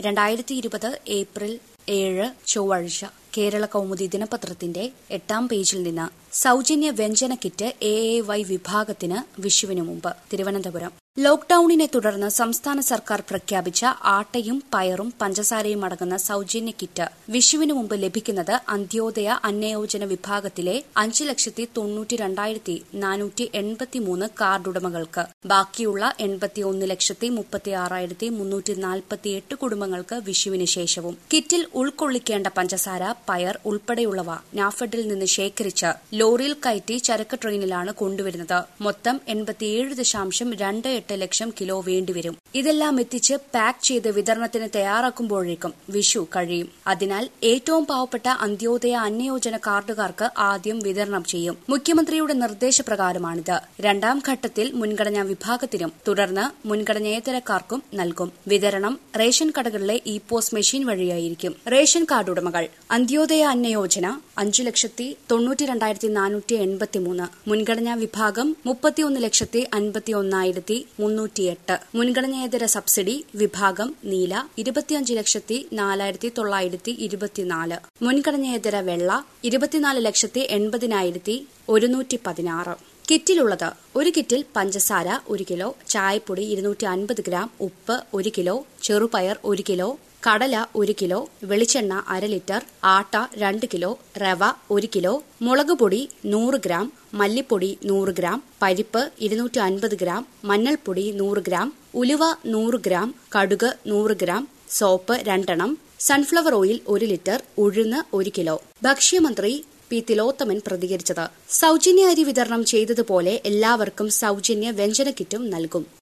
രണ്ടായിരത്തി ഇരുപത് ഏപ്രിൽ ഏഴ് ചൊവ്വാഴ്ച കേരള കൗമുദി ദിനപത്രത്തിന്റെ എട്ടാം പേജിൽ നിന്ന് സൌജന്യ വ്യഞ്ജന കിറ്റ് എ എ വൈ വിഭാഗത്തിന് വിഷുവിനു മുമ്പ് തിരുവനന്തപുരം ലോക്ഡൌണിനെ തുടർന്ന് സംസ്ഥാന സർക്കാർ പ്രഖ്യാപിച്ച ആട്ടയും പയറും പഞ്ചസാരയും അടങ്ങുന്ന സൌജന്യ കിറ്റ് വിഷുവിനു മുമ്പ് ലഭിക്കുന്നത് അന്ത്യോദയ അന്നയോജന വിഭാഗത്തിലെ അഞ്ച് ലക്ഷത്തി തൊണ്ണൂറ്റി രണ്ടായിരത്തി നാനൂറ്റി എൺപത്തിമൂന്ന് കാർഡുടമകൾക്ക് ബാക്കിയുള്ള എൺപത്തിയൊന്ന് ലക്ഷത്തി മുപ്പത്തി ആറായിരത്തി മുന്നൂറ്റി നാൽപ്പത്തിയെട്ട് കുടുംബങ്ങൾക്ക് വിഷുവിന് ശേഷവും കിറ്റിൽ ഉൾക്കൊള്ളിക്കേണ്ട പഞ്ചസാര പയർ ഉൾപ്പെടെയുള്ളവ നാഫെഡിൽ നിന്ന് ശേഖരിച്ച് ലോറിയിൽ കയറ്റി ചരക്ക് ട്രെയിനിലാണ് കൊണ്ടുവരുന്നത് മൊത്തം എൺപത്തിയേഴ് ദശാംശം രണ്ട് എട്ട് ലക്ഷം കിലോ വേണ്ടിവരും ഇതെല്ലാം എത്തിച്ച് പാക്ക് ചെയ്ത് വിതരണത്തിന് തയ്യാറാക്കുമ്പോഴേക്കും വിഷു കഴിയും അതിനാൽ ഏറ്റവും പാവപ്പെട്ട അന്ത്യോദയ അന്നയോജന കാർഡുകാർക്ക് ആദ്യം വിതരണം ചെയ്യും മുഖ്യമന്ത്രിയുടെ നിർദ്ദേശപ്രകാരമാണിത് രണ്ടാം ഘട്ടത്തിൽ മുൻഗണനാ വിഭാഗത്തിനും തുടർന്ന് മുൻഗണനേതരക്കാർക്കും നൽകും വിതരണം റേഷൻ കടകളിലെ ഇ പോസ്റ്റ് മെഷീൻ വഴിയായിരിക്കും റേഷൻ കാർഡ് ഉടമകൾ അന്ത്യോദയ അന്നയോജന അഞ്ചു ലക്ഷത്തി തൊണ്ണൂറ്റി രണ്ടായിരത്തി നാനൂറ്റി എൺപത്തിമൂന്ന് മുൻഗണനാ വിഭാഗം മുപ്പത്തിയൊന്ന് ലക്ഷത്തി അൻപത്തി ഒന്നായിരത്തി മുന്നൂറ്റിയെട്ട് മുൻഗണനേതര സബ്സിഡി വിഭാഗം നീല ഇരുപത്തിയഞ്ച് ലക്ഷത്തി നാലായിരത്തി തൊള്ളായിരത്തി ഇരുപത്തിനാല് മുൻഗണനേതര വെള്ള ഇരുപത്തിനാല് ലക്ഷത്തി എൺപതിനായിരത്തി ഒരുന്നൂറ്റി പതിനാറ് കിറ്റിലുള്ളത് ഒരു കിറ്റിൽ പഞ്ചസാര ഒരു കിലോ ചായപ്പൊടി ഇരുന്നൂറ്റി അൻപത് ഗ്രാം ഉപ്പ് ഒരു കിലോ ചെറുപയർ ഒരു കിലോ കടല ഒരു കിലോ വെളിച്ചെണ്ണ അര ലിറ്റർ ആട്ട രണ്ട് കിലോ റവ ഒരു കിലോ മുളക് പൊടി നൂറ് ഗ്രാം മല്ലിപ്പൊടി നൂറ് ഗ്രാം പരിപ്പ് ഇരുന്നൂറ്റി അൻപത് ഗ്രാം മഞ്ഞൾപ്പൊടി നൂറ് ഗ്രാം ഉലുവ നൂറ് ഗ്രാം കടുക് നൂറ് ഗ്രാം സോപ്പ് രണ്ടെണ്ണം സൺഫ്ലവർ ഓയിൽ ഒരു ലിറ്റർ ഉഴുന്ന് ഒരു കിലോ ഭക്ഷ്യമന്ത്രി പി തിലോത്തമൻ പ്രതികരിച്ചത് സൌജന്യ അരി വിതരണം ചെയ്തതുപോലെ എല്ലാവർക്കും സൌജന്യ വ്യഞ്ജന കിറ്റും നൽകും